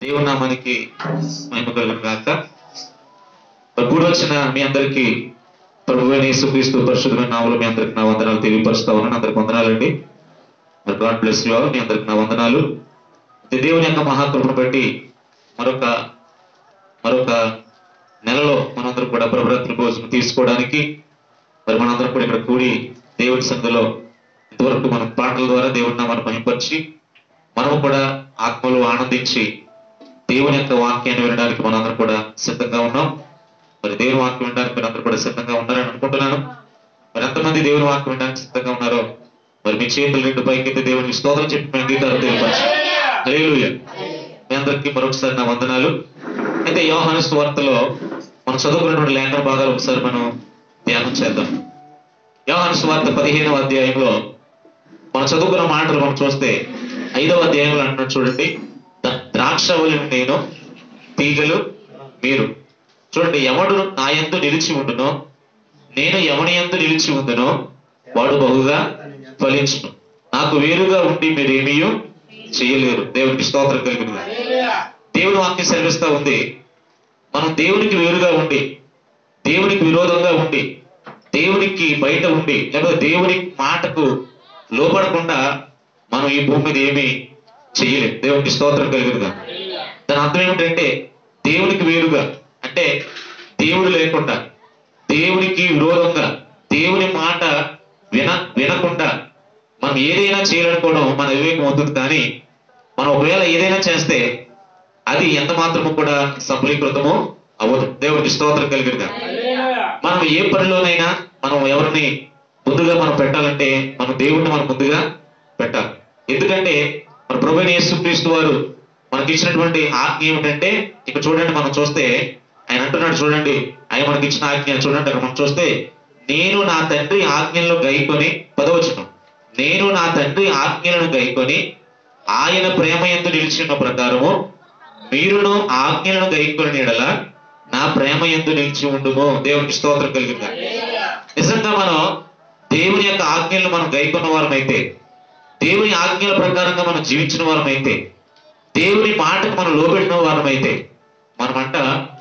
దేవుని నామానికి మహిమ కలుగును గాక మరి కూడి వచ్చిన మీ అందరికీ ప్రభు యేసుక్రీస్తు పరిశుద్ధమైన నామములో మీ అందరికి నా వందనాలు తెలియపరుస్తా ఉన్నాను అందరికి వందనాలండి మరి గాడ్ బ్లెస్ యు ఆల్ మీ అందరికి నా వందనాలు ఇది దేవుని యొక్క మహాకృపను బట్టి మరొక మరొక నెలలో మనందరం కూడా ప్రభరాత్రి భోజనం తీసుకోవడానికి మరి మనందరం కూడా ఇక్కడ కూడి దేవుడి సందులో ఇంతవరకు మనం పాటల ద్వారా దేవుడిని నామాన్ని మహింపరిచి మనము కూడా ఆత్మలో ఆనందించి దేవుని యొక్క వాక్యాన్ని వినడానికి మనందరం కూడా సిద్ధంగా ఉన్నాం మరి దేవుని వాక్యం వినడానికి మీరందరూ కూడా సిద్ధంగా ఉన్నారని అనుకుంటున్నాను మరి ఎంతమంది దేవుని వాక్యం వినడానికి సిద్ధంగా ఉన్నారో మరి మీ చేతులు రెండు పైకి దేవునికి స్తోత్రం చెప్పి మీ అంగీకారం తెలియపరచు హల్లెలూయా మీ అందరికీ మరొకసారి నా వందనాలు అయితే యోహాను వార్తలో మనం చదువుకున్నటువంటి లేఖన భాగాలు ఒకసారి మనం ధ్యానం చేద్దాం యోహాను సువార్త పదిహేనవ అధ్యాయంలో మనం చదువుకున్న మాటలు మనం చూస్తే ఐదవ అధ్యాయంలో అంటున్నాడు చూడండి ద- ద్రాక్షవల్లిని నేను తీగలు మీరు చూడండి ఎవడు నా యందు నిలిచి ఉండునో నేను ఎవని యందు నిలిచి ఉందునో వాడు బహుగా ఫలించును నాకు వేరుగా ఉండి మీరేమీ చేయలేరు దేవునికి స్తోత్రం కలిగిన దేవుని వాక్యం సెలవిస్తా ఉంది మనం దేవునికి వేరుగా ఉండి దేవునికి విరోధంగా ఉండి దేవునికి బయట ఉండి లేకపోతే దేవుని మాటకు లోపడకుండా మనం ఈ భూమి మీద ఏమీ చెయ్యలేం దేవునికి స్తోత్రం కలిగినగా దాని అర్థం ఏమిటంటే దేవునికి వేరుగా అంటే దేవుడు లేకుండా దేవునికి విరోధంగా దేవుని మాట విన వినకుండా మనం ఏదైనా చేయాలనుకోవడం మన వివేకం అవుతుంది కానీ మనం ఒకవేళ ఏదైనా చేస్తే అది ఎంత మాత్రము కూడా సఫలీకృతము అవ్వదు దేవునికి స్తోత్రం కలిగినగా మనం ఏ పనిలోనైనా మనం ఎవరిని ముందుగా మనం పెట్టాలంటే మనం దేవుడిని మనం ముందుగా పెట్టాలి ఎందుకంటే మన ప్రభు యేసుక్రీస్తు వారు మనకి ఇచ్చినటువంటి ఆజ్ఞ ఏమిటంటే ఇక్కడ చూడండి మనం చూస్తే ఆయన అంటున్నాడు చూడండి ఆయన మనకి ఇచ్చిన ఆజ్ఞ చూడండి అక్కడ మనం చూస్తే నేను నా తండ్రి ఆజ్ఞలను గైకొని పదవచనం నేను నా తండ్రి ఆజ్ఞలను గైకొని ఆయన ప్రేమ ఎందు నిలిచిన ప్రకారము మీరును ఆజ్ఞలను గైకొని ఎడల నా ప్రేమ ఎందు నిలిచి ఉండుము దేవునికి స్తోత్రం కలిగిందా నిజంగా మనం దేవుని యొక్క ఆజ్ఞలను మనం గైకొన్న వారమైతే దేవుని ఆజ్ఞల ప్రకారంగా మనం జీవించిన వారమైతే దేవుని మాటకు మనం లోబెట్టిన వారమైతే మనమంట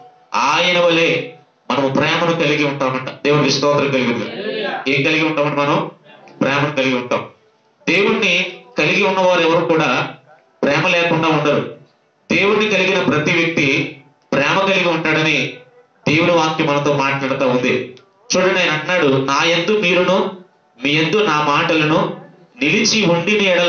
ఆయన వలె మనము ప్రేమను కలిగి ఉంటామంట దేవునికి స్తోత్రం కలిగింది ఏం కలిగి ఉంటామంట మనం ప్రేమను కలిగి ఉంటాం దేవుణ్ణి కలిగి ఉన్నవారు ఎవరు కూడా ప్రేమ లేకుండా ఉండరు దేవుణ్ణి కలిగిన ప్రతి వ్యక్తి ప్రేమ కలిగి ఉంటాడని దేవుని వాక్యం మనతో మాట్లాడుతూ ఉంది చూడండి ఆయన అంటున్నాడు నా ఎందు మీరును మీ ఎందు నా మాటలను నిలిచి ఉండిన ఎడల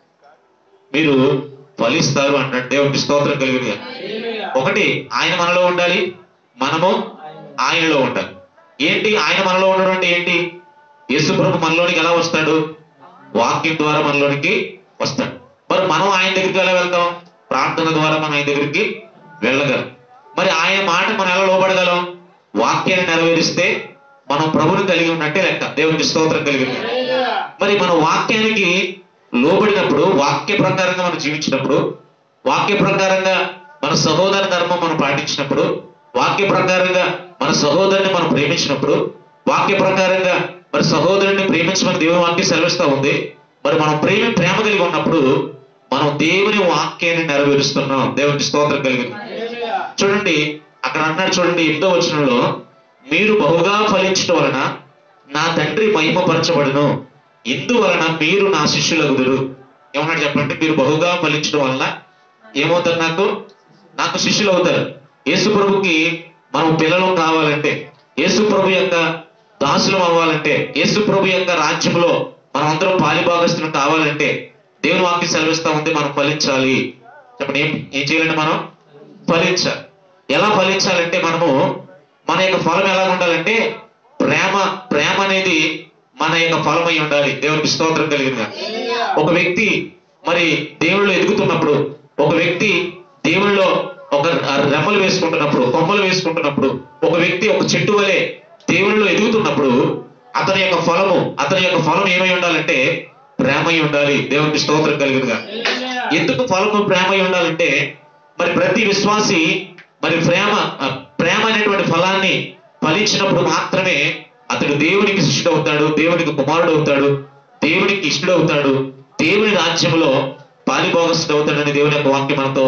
మీరు ఫలిస్తారు అంటాడు దేవునికి స్తోత్రం కలిగింది ఒకటి ఆయన మనలో ఉండాలి మనము ఆయనలో ఉండాలి ఏంటి ఆయన మనలో ఉండడం అంటే ఏంటి యేసుప్రభు మనలోనికి ఎలా వస్తాడు వాక్యం ద్వారా మనలోనికి వస్తాడు మరి మనం ఆయన దగ్గరికి ఎలా వెళ్తాం ప్రార్థన ద్వారా మనం ఆయన దగ్గరికి వెళ్ళగలం మరి ఆయన మాట మనం ఎలా లోబడగలం వాక్యాన్ని నెరవేరిస్తే మనం ప్రభుని కలిగి ఉన్నట్టే లెక్క దేవునికి స్తోత్రం కలిగింది మరి మన వాక్యానికి లోబడినప్పుడు వాక్య ప్రకారంగా మనం జీవించినప్పుడు వాక్య ప్రకారంగా మన సహోదర ధర్మం మనం పాటించినప్పుడు వాక్య ప్రకారంగా మన సహోదరుని మనం ప్రేమించినప్పుడు వాక్య ప్రకారంగా మరి సహోదరుని ప్రేమించమని దేవుని వాక్యం సెలవిస్తా ఉంది మరి మనం ప్రేమ ప్రేమ కలిగి ఉన్నప్పుడు మనం దేవుని వాక్యాన్ని నెరవేరుస్తున్నాం దేవునికి స్తోత్రం కలిగింది చూడండి అక్కడ అన్నాడు చూడండి ఎనిమిదో వచనంలో మీరు బహుగా ఫలించడం వలన నా తండ్రి మహిమపరచబడును ఇందువలన మీరు నా శిష్యులగుదురు ఏమన్నాడు చెప్పండి మీరు బహుగా ఫలించడం వలన ఏమవుతారు నాకు నాకు శిష్యులు అవుతారు యేసు ప్రభుకి మనం పిల్లలు కావాలంటే యేసు ప్రభు యొక్క దాసులం అవ్వాలంటే యేసు ప్రభు యొక్క రాజ్యంలో మనం అందరం పాలిభాగస్తులు కావాలంటే దేవుని వాక్యం సెలవిస్తా ఉంది మనం ఫలించాలి చెప్పండి ఏం ఏం చేయాలంటే మనం ఫలించాలి ఎలా ఫలించాలంటే మనము మన యొక్క ఫలం ఎలా ఉండాలంటే ప్రేమ ప్రేమ అనేది మన యొక్క ఫలమై ఉండాలి దేవునికి స్తోత్రం కలిగింది ఒక వ్యక్తి మరి దేవుళ్ళు ఎదుగుతున్నప్పుడు ఒక వ్యక్తి దేవుళ్ళలో ఒక రెమ్మలు వేసుకుంటున్నప్పుడు కొమ్మలు వేసుకుంటున్నప్పుడు ఒక వ్యక్తి ఒక చెట్టు వలె దేవుళ్ళలో ఎదుగుతున్నప్పుడు అతని యొక్క ఫలము అతని యొక్క ఫలం ఏమై ఉండాలంటే ప్రేమై ఉండాలి దేవునికి స్తోత్రం కలిగిందిగా ఎందుకు ఫలము ప్రేమై ఉండాలంటే మరి ప్రతి విశ్వాసి మరి ప్రేమ ఆ, ప్రేమ అనేటువంటి ఫలాన్ని ఫలించినప్పుడు మాత్రమే అతడు దేవునికి శిష్యుడు అవుతాడు దేవునికి కుమారుడు అవుతాడు దేవునికి ఇష్టడు అవుతాడు దేవుని రాజ్యంలో పాలిభోగస్తుడు అవుతాడని దేవుని యొక్క వాక్యం మనతో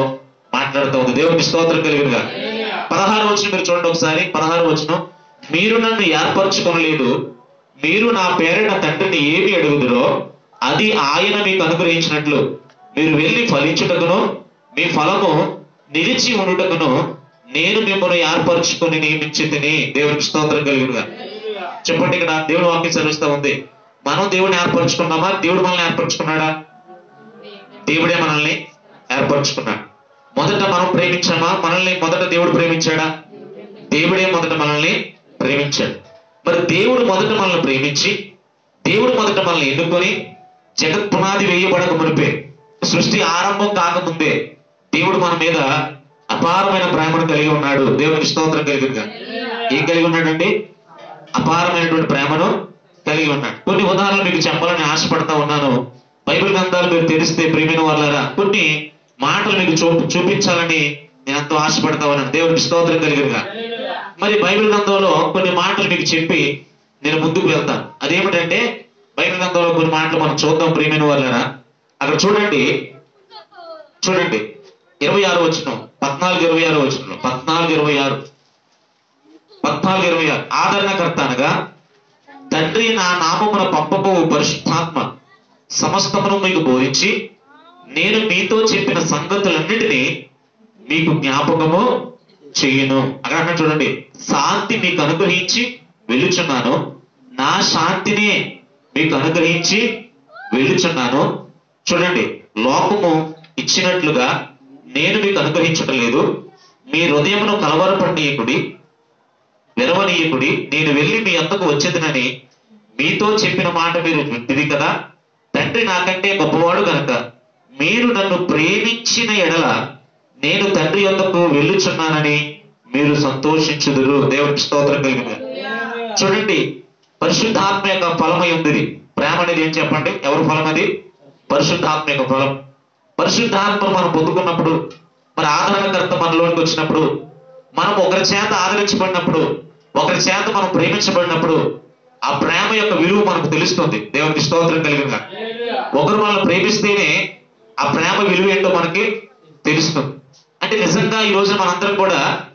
మాట్లాడుతూ ఉంది దేవునికి స్తోత్రం కలిగినగా పదహారు వచ్చిన మీరు చూడండి ఒకసారి పదహారు వచ్చిన మీరు నన్ను ఏర్పరచుకొనలేదు మీరు నా పేరిట తండ్రిని ఏమి అడుగుదురో అది ఆయన మీకు అనుగ్రహించినట్లు మీరు వెళ్ళి ఫలించుటకును మీ ఫలము నిలిచి ఉండుటకును నేను మిమ్మల్ని ఏర్పరచుకొని నియమించి తిని దేవునికి స్తోత్రం కలిగినగా చెప్పండి ఇక్కడ దేవుని వాక్యం చదివిస్తా ఉంది మనం దేవుడిని ఏర్పరచుకున్నామా దేవుడు మనల్ని ఏర్పరచుకున్నాడా దేవుడే మనల్ని ఏర్పరచుకున్నాడు మొదట మనం ప్రేమించామా మనల్ని మొదట దేవుడు ప్రేమించాడా దేవుడే మొదట మనల్ని ప్రేమించాడు మరి దేవుడు మొదట మనల్ని ప్రేమించి దేవుడు మొదట మనల్ని ఎన్నుకొని జగత్ పునాది వేయబడక మునిపే సృష్టి ఆరంభం కాకముందే దేవుడు మన మీద అపారమైన ప్రేమను కలిగి ఉన్నాడు దేవునికి స్తోత్రం కలిగిగా ఏం కలిగి ఉన్నాడండి అపారమైనటువంటి ప్రేమను కలిగి ఉన్నాడు కొన్ని ఉదాహరణలు మీకు చెప్పాలని ఆశపడతా ఉన్నాను బైబిల్ గ్రంథాలు మీరు తెలిస్తే ప్రేమిన వాళ్ళరా కొన్ని మాటలు మీకు చూ చూపించాలని నేను ఎంతో ఆశపడతా ఉన్నాను దేవునికి స్తోత్రం కలిగినగా మరి బైబిల్ గ్రంథంలో కొన్ని మాటలు మీకు చెప్పి నేను ముందుకు వెళ్తాను అదేమిటంటే బైబిల్ గ్రంథంలో కొన్ని మాటలు మనం చూద్దాం ప్రియమైన వాళ్ళరా అక్కడ చూడండి చూడండి ఇరవై ఆరు వచ్చిన పద్నాలుగు ఇరవై ఆరు వచ్చిన పద్నాలుగు ఇరవై ఆరు పద్నాలుగు ఇరవై ఆరు ఆదరణకర్త అనగా తండ్రి నా నామమున పంపబో పరిశుద్ధాత్మ సమస్తమును మీకు బోధించి నేను మీతో చెప్పిన సంగతులన్నిటినీ మీకు జ్ఞాపకము చెయ్యను అక్కడ అన్నాడు చూడండి శాంతి మీకు అనుగ్రహించి వెళ్ళుచున్నాను నా శాంతినే మీకు అనుగ్రహించి వెళ్ళుచున్నాను చూడండి లోకము ఇచ్చినట్లుగా నేను మీకు అనుగ్రహించటం లేదు మీ హృదయమును కలవరపడనీయకుడి విరవనీయకుడి నేను వెళ్ళి మీ అంతకు వచ్చేదనని మీతో చెప్పిన మాట మీరు వింటిది కదా తండ్రి నాకంటే గొప్పవాడు కనుక మీరు నన్ను ప్రేమించిన ఎడల నేను తండ్రి యొద్దకు వెళ్ళుచున్నానని మీరు సంతోషించుదురు దేవునికి స్తోత్రం కలిగిన చూడండి పరిశుద్ధాత్మ యొక్క ఫలమై ఉంది ఇది. ప్రేమ అనేది ఏం చెప్పండి ఎవరి ఫలం అది పరిశుద్ధాత్మ యొక్క ఫలం పరిశుద్ధాత్మ మనం పొందుకున్నప్పుడు మరి ఆదరణకర్త మనలోనికి వచ్చినప్పుడు మనం ఒకరి చేత ఆదరించబడినప్పుడు ఒకరి చేత మనం ప్రేమించబడినప్పుడు ఆ ప్రేమ యొక్క విలువ మనకు తెలుస్తుంది దేవునికి స్తోత్రం కలిగిన ఒకరు మనల్ని ప్రేమిస్తేనే ఆ ప్రేమ విలువ ఏంటో మనకి తెలుస్తుంది అంటే నిజంగా ఈ రోజు మనందరం కూడా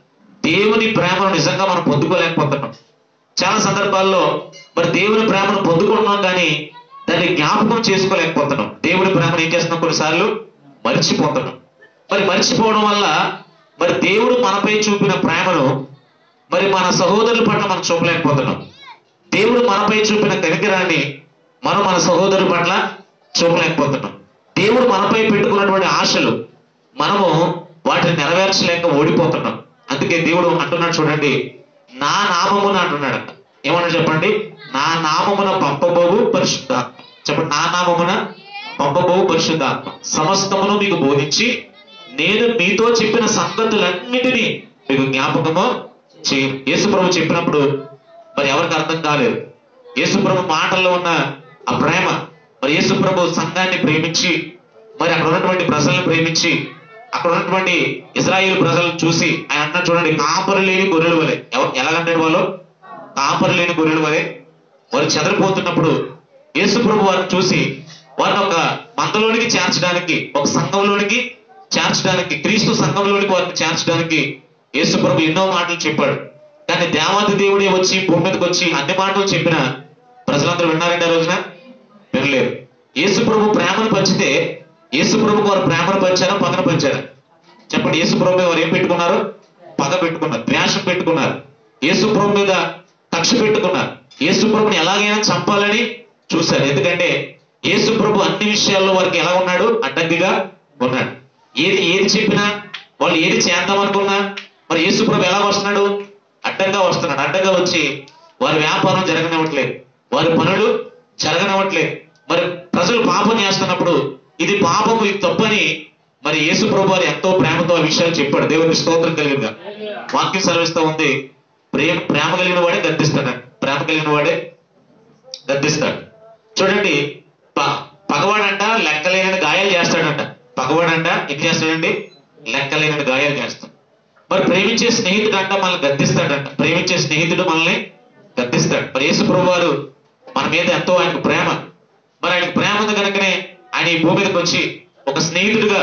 దేవుని ప్రేమను నిజంగా మనం పొందుకోలేకపోతున్నాం చాలా సందర్భాల్లో మరి దేవుని ప్రేమను పొందుకుంటున్నాం కానీ దాన్ని జ్ఞాపకం చేసుకోలేకపోతున్నాం దేవుని ప్రేమను ఏం చేస్తున్నాం కొన్నిసార్లు మర్చిపోతున్నాం మరి మర్చిపోవడం వల్ల మరి దేవుడు మనపై చూపిన ప్రేమను మరి మన సహోదరుల పట్ల మనం చూపలేకపోతున్నాం దేవుడు మనపై చూపిన కనికరాన్ని మనం మన సహోదరుల పట్ల చూపలేకపోతున్నాం దేవుడు మనపై పెట్టుకున్నటువంటి ఆశలు మనము వాటిని నెరవేర్చలేక ఓడిపోతున్నాం అందుకే దేవుడు అంటున్నాడు చూడండి నా నామమున అంటున్నాడు ఏమన్నా చెప్పండి నా నామమున పంపబోవు పరిశుద్ధాత్మ చెప్పండి నా నామమున పంపబోవు పరిశుద్ధాత్మ సమస్తమును మీకు బోధించి నేను మీతో చెప్పిన సంగతులన్నిటినీ మీకు జ్ఞాపకము చేయను యేసుప్రభు చెప్పినప్పుడు మరి ఎవరికి అర్థం కాలేదు యేసుప్రభు మాటల్లో ఉన్న ఆ ప్రేమ మరి యేసుప్రభు సంఘాన్ని ప్రేమించి మరి అక్కడ ఉన్నటువంటి ప్రజలను ప్రేమించి అక్కడ ఉన్నటువంటి ఇజ్రాయేల్ ప్రజలను చూసి ఆయన అంటున్నా చూడండి కాపరి లేని గొర్రెలు వలె ఎవ- ఎలాగంటాడు వాళ్ళు కాపరి లేని గొర్రెలు వలె వారు చెదరిపోతున్నప్పుడు యేసుప్రభు వారిని చూసి వారిని ఒక మందలోనికి చేర్చడానికి ఒక సంఘంలోనికి చేర్చడానికి క్రీస్తు సంఘంలోనికి వారిని చేర్చడానికి యేసుప్రభు ఎన్నో మాటలు చెప్పాడు కానీ దేవాది దేవుడే వచ్చి భూమి మీదకి వచ్చి అన్ని మాటలు చెప్పిన ప్రజలందరూ విన్నారండి ఆ రోజున వినలేరు యేసు ప్రభు ప్రేమను పంచితే యేసు ప్రభు వారు ప్రేమను పంచారా పగను పంచారా చెప్పండి యేసు ప్రభు మీద వారు ఏం పెట్టుకున్నారు పగ పెట్టుకున్నారు ద్వేషం పెట్టుకున్నారు యేసు ప్రభు మీద కక్ష పెట్టుకున్నారు యేసు ప్రభుని ఎలాగైనా చంపాలని చూశారు ఎందుకంటే యేసు ప్రభు అన్ని విషయాల్లో వారికి ఎలా ఉన్నాడు అడ్డంకిగా ఉన్నాడు ఏది ఏది చెప్పినా వాళ్ళు ఏది చేద్దాం అనుకున్నా మరి యేసు ప్రభు ఎలా వస్తున్నాడు అడ్డంగా వస్తున్నాడు అడ్డంగా వచ్చి వారి వ్యాపారం జరగనివ్వట్లేదు వారి పనులు జరగనివ్వట్లేదు మరి ప్రజలు పాపం చేస్తున్నప్పుడు ఇది పాపము ఇది తప్పని మరి యేసు ప్రభు వారు ఎంతో ప్రేమతో ఆ విషయాలు చెప్పాడు దేవునికి స్తోత్రం కలిగిందా వాక్యం సెలవిస్తా ఉంది ప్రేమ ప్రేమ కలిగిన వాడే గద్దిస్తాడు ప్రేమ కలిగిన వాడే గద్దిస్తాడు చూడండి ప- పగవాడంట లెక్కలేని గాయాలు చేస్తాడంట పగవాడంట ఏం చేస్తాడండి లెక్కలేని గాయాలు చేస్తాడు మరి ప్రేమించే స్నేహితుడు అంట మనల్ని గద్దిస్తాడంట ప్రేమించే స్నేహితుడు మనల్ని గద్దిస్తాడు మరి యేసు ప్రభు వారు మన మీద ఎంతో ఆయనకు ప్రేమ మరి ఆయనకు ప్రేమ ఉంది కనుకనే ఆయన ఈ భూమి మీదకి వచ్చి ఒక స్నేహితుడిగా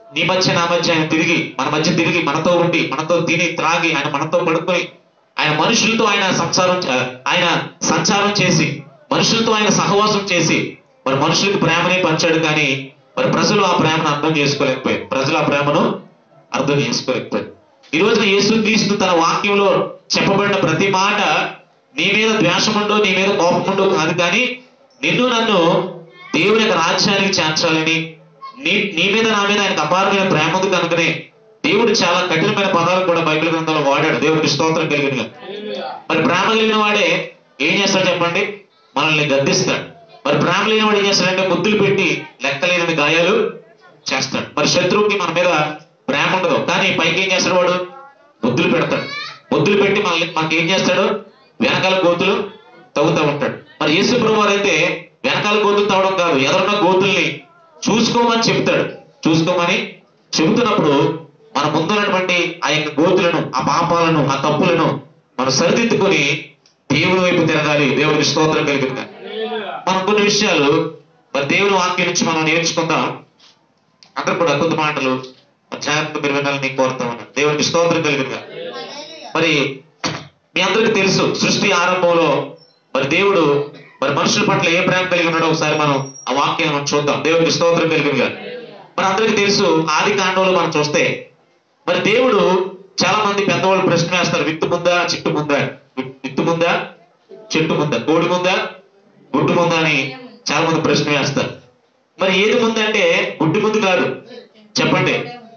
నీ మధ్య నా మధ్య ఆయన తిరిగి మన మధ్య తిరిగి మనతో ఉండి మనతో తిని త్రాగి ఆయన మనతో పడుకొని ఆయన మనుషులతో ఆయన సంసారం చే- ఆయన సంచారం చేసి మనుషులతో ఆయన సహవాసం చేసి మరి మనుషులకు ప్రేమనే పంచాడు కానీ మరి ప్రజలు ఆ ప్రేమను అర్థం చేసుకోలేకపోయారు ప్రజలు ఆ ప్రేమను అర్థం చేసుకోలేకపోయారు ఈ రోజున యేసుక్రీస్తు తన వాక్యంలో చెప్పబడిన ప్రతి మాట నీ మీద ద్వేషముండో నీ మీద కోపముండో కాదు కానీ నిన్ను నన్ను దేవుని యొక్క రాజ్యానికి చేర్చాలని నీ నీ మీద నా మీద ఆయనకు అపారమైన ప్రేమ ఉంది కనుకనే దేవుడు చాలా కఠినమైన పదాలు కూడా బైబిల్ గ్రంథంలో వాడాడు దేవుడికి స్తోత్రం కలిగిన మరి ప్రేమ కలిగిన వాడే ఏం చేస్తాడు చెప్పండి మనల్ని గద్దిస్తాడు మరి ప్రేమ లేని వాడు ఏం చేస్తాడంటే ముద్దులు పెట్టి లెక్కలేని గాయాలు చేస్తాడు మరి శత్రువుకి మన మీద ప్రేమ ఉండదు కానీ పైకి ఏం చేస్తాడు వాడు ముద్దులు పెడతాడు ముద్దులు పెట్టి మనల్ని మనకి ఏం చేస్తాడు వెనకాల గోతులు తవ్వుతూ ఉంటాడు మరి యేసు ప్రభు అయితే వెనకాల గోతులు తవ్వడం కాదు ఎదురున్న గోతుల్ని చూసుకోమని చెప్తాడు చూసుకోమని చెబుతున్నప్పుడు మన ముందున్నటువంటి ఆ యొక్క గోతులను ఆ పాపాలను ఆ తప్పులను మనం సరిదిద్దుకొని దేవుని వైపు తిరగాలి దేవునికి స్తోత్రం కలిగింది మనం కొన్ని విషయాలు మరి దేవుని వాక్యం నుంచి మనం నేర్చుకుందాం అందరూ కూడా కొద్ది మాటలు జాగ్రత్త మీరు వినాలని కోరుతా ఉన్నాను దేవునికి స్తోత్రం కలిగిందిగా మరి మీ అందరికీ తెలుసు సృష్టి ఆరంభంలో మరి దేవుడు మరి మనుషుల పట్ల ఏ ప్రేమ కలిగి ఉన్నాడో ఒకసారి మనం ఆ వాక్యాన్ని మనం చూద్దాం దేవునికి స్తోత్రం కలిగిందిగా మరి అందరికీ తెలుసు ఆది కాండంలో మనం చూస్తే మరి దేవుడు చాలా మంది పెద్దవాళ్ళు ప్రశ్న వేస్తారు విత్తు ముందా చెట్టు ముందా వి- విత్తు ముందా చెట్టు ముందా కోడి ముందా గుడ్డు ముందా అని చాలా మంది ప్రశ్న వేస్తారు మరి ఏది ముందంటే గుడ్డు ముందు కాదు చెప్పండి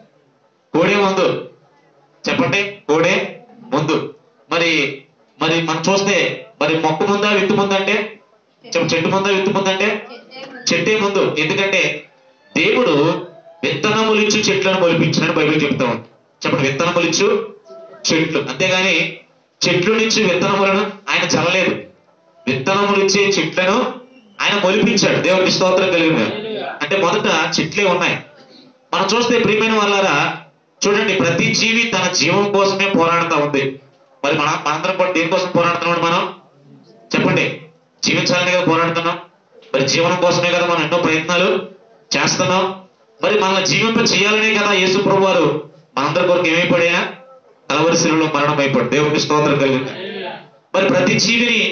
కోడే ముందు చెప్పండి కోడే ముందు మరి మరి మనం చూస్తే మరి మొక్క ముందా విత్తు ముందంటే చెప్ప చెట్టు ముందా విత్తు ముందంటే చెట్టే ముందు ఎందుకంటే దేవుడు విత్తనములు ఇచ్చు చెట్లను మొలిపించినట్టు బైబిల్ చెప్తా ఉంది చెప్పండి విత్తనములు ఇచ్చు చెట్లు అంతేగాని చెట్లు నుంచి విత్తనములను ఆయన చల్లలేదు విత్తనములు ఇచ్చే చెట్లను ఆయన మొలిపించాడు దేవుడికి స్తోత్రం కలిగింది అంటే మొదట చెట్లే ఉన్నాయి మనం చూస్తే ప్రియమైన వాళ్ళారా చూడండి ప్రతి జీవి తన జీవం కోసమే పోరాడుతూ ఉంది మరి మన మనందరం కూడా దేనికోసం పోరాడుతున్నాం మనం చెప్పండి జీవించాలని కదా పోరాడుతున్నాం మరి జీవనం కోసమే కదా మనం ఎన్నో ప్రయత్నాలు చేస్తున్నాం మరి మనల్ని జీవింప చేయాలనే కదా యేసు ప్రభు వారు మనందరి కొరకు ఏమైపోయాయా కలవరిశిలో మరణం అయిపోయాడు దేవునికి స్తోత్రం కలిగింది మరి ప్రతి జీవిని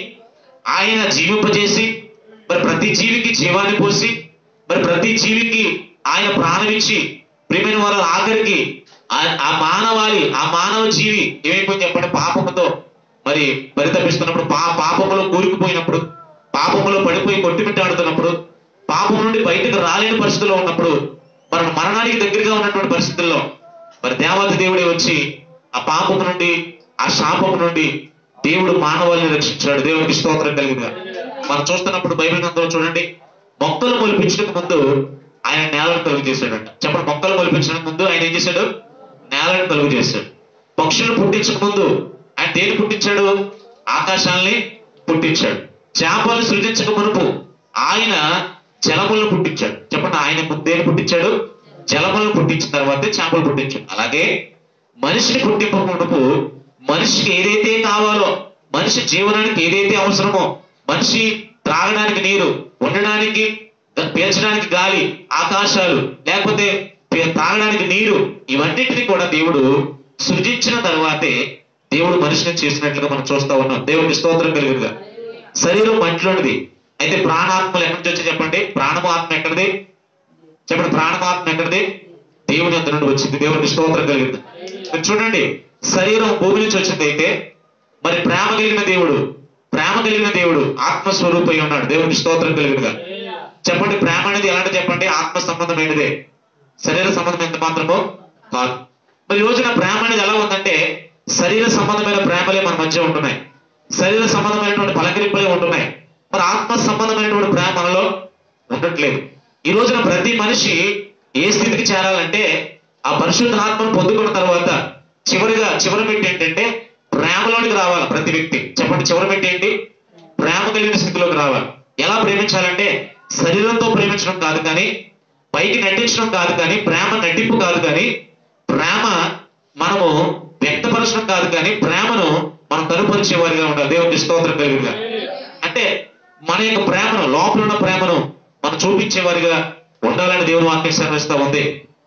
ఆయన జీవింపజేసి మరి ప్రతి జీవికి జీవాన్ని పోసి మరి ప్రతి జీవికి ఆయన ప్రాణం ఇచ్చి ప్రియమైన వారు ఆఖరికి ఆ- ఆ మానవాళి ఆ మానవ జీవి ఏమైపోయింది చెప్పండి పాపముతో మరి పరితపిస్తున్నప్పుడు పా పాపములో కూరుకుపోయినప్పుడు పాపములో పడిపోయి కొట్టుమిట్టాడుతున్నప్పుడు పాపం నుండి బయటకు రాలేని పరిస్థితిలో ఉన్నప్పుడు మన మరణానికి దగ్గరగా ఉన్నటువంటి పరిస్థితుల్లో మరి దేవత దేవుడే వచ్చి ఆ పాపము నుండి ఆ శాపము నుండి దేవుడు మానవాళిని రక్షించాడు దేవుడికి స్తోత్రం కలిగిందిగా మనం చూస్తున్నప్పుడు బైబిల్ గ్రంథంలో చూడండి మొక్కలు మొలిపించడానికి ముందు ఆయన నేలను కలుగు చేశాడంట చెప్పండి మొక్కలు మొలిపించడానికి ముందు ఆయన ఏం చేశాడు నేలను కలుగు చేశాడు పక్షులను పుట్టించక ముందు ఆయన దేని పుట్టించాడు ఆకాశాల్ని పుట్టించాడు చేపలు సృజించక మునుపు ఆయన జలములను పుట్టించాడు చెప్పండి ఆయన ముందు దేని పుట్టించాడు జలములను పుట్టించిన తర్వాతే చేపలు పుట్టించాడు అలాగే మనిషిని పుట్టింప మునుపు మనిషికి ఏదైతే కావాలో మనిషి జీవనానికి ఏదైతే అవసరమో మనిషి త్రాగడానికి నీరు ఉండడానికి ద- పీల్చడానికి గాలి ఆకాశాలు లేకపోతే పీ- తాగడానికి నీరు ఇవన్నిటిని కూడా దేవుడు సృజించిన తర్వాతే దేవుడు మనిషిని చేసినట్లుగా మనం చూస్తా ఉన్నాం దేవుడికి స్తోత్రం కలిగిందిగా శరీరం మట్టిలోనిది అయితే ప్రాణాత్మలు ఎక్కడి నుంచి వచ్చి చెప్పండి ప్రాణము ఆత్మ ఎక్కడిది చెప్పండి ప్రాణమాత్మ ఎక్కడిది దేవుని అంత నుండి వచ్చింది దేవునికి స్తోత్రం కలిగింది మీరు చూడండి శరీరం భూమి నుంచి వచ్చింది అయితే మరి ప్రేమ కలిగిన దేవుడు ప్రేమ కలిగిన దేవుడు ఆత్మస్వరూపై ఉన్నాడు దేవునికి స్తోత్రం కలిగినగా చెప్పండి ప్రేమ అనేది ఎలాంటి చెప్పండి ఆత్మ సంబంధమైనదే శరీర సంబంధం ఎంత మాత్రమో కాదు మరి ఈ రోజున ప్రేమ అనేది ఎలా ఉందంటే శరీర సంబంధమైన ప్రేమలే మన మధ్య ఉంటున్నాయి శరీర సంబంధమైనటువంటి పలకరింపులే ఉంటున్నాయి మరి ఆత్మ సంబంధమైనటువంటి ప్రేమ మనలో ఉండట్లేదు ఈ రోజున ప్రతి మనిషి ఏ స్థితికి చేరాలంటే ఆ పరిశుద్ధ ఆత్మను పొందుకున్న తర్వాత చివరిగా చివరి మెట్టి ఏంటంటే ప్రేమలోనికి రావాలి ప్రతి వ్యక్తి చెప్పండి చివరి మెట్టి ఏంటి ప్రేమ కలిగిన స్థితిలోకి రావాలి ఎలా ప్రేమించాలంటే శరీరంతో ప్రేమించడం కాదు కానీ పైకి నటించడం కాదు కానీ ప్రేమ నటింపు కాదు కానీ ప్రేమ మనము వ్యక్తపరచడం కాదు కానీ ప్రేమను మనం కనుపరిచే వారిగా ఉండాలి దేవునికి స్తోత్రం కలిగిగా అంటే మన యొక్క ప్రేమను లోపల ఉన్న ప్రేమను మనం చూపించే వారిగా ఉండాలని దేవుని వాక్యం శ్రమిస్తా ఉంది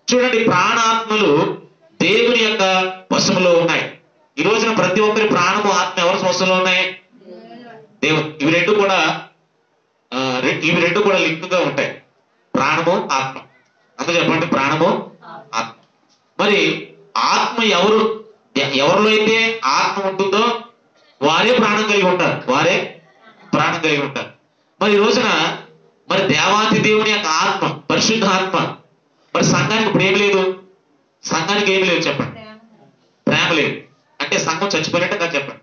చూడండి ప్రాణాత్మలు దేవుని యొక్క వశములో ఉన్నాయి ఈ రోజున ప్రతి ఒక్కరి ప్రాణము ఆత్మ ఎవరి వశంలో ఉన్నాయి దేవుని ఇవి రెండు కూడా ఆ, రె- ఇవి రెండు కూడా లింక్ గా ఉంటాయి ప్రాణము ఆత్మ అంత చెప్పండి ప్రాణము ఆత్మ మరి ఆత్మ ఎవరు ఎ- ఎవరిలో అయితే ఆత్మ ఉంటుందో వారే ప్రాణం కలిగి ఉంటారు వారే ప్రాణం కలిగి ఉంటారు మరి ఈ రోజున మరి దేవాతి దేవుని యొక్క ఆత్మ పరిశుద్ధ ఆత్మ మరి సంఘానికి ఇప్పుడు ఏం లేదు సంఘానికి ఏం లేదు చెప్పండి ప్రేమ లేదు అంటే సంఘం చచ్చిపోయినట్టు కాదు చెప్పండి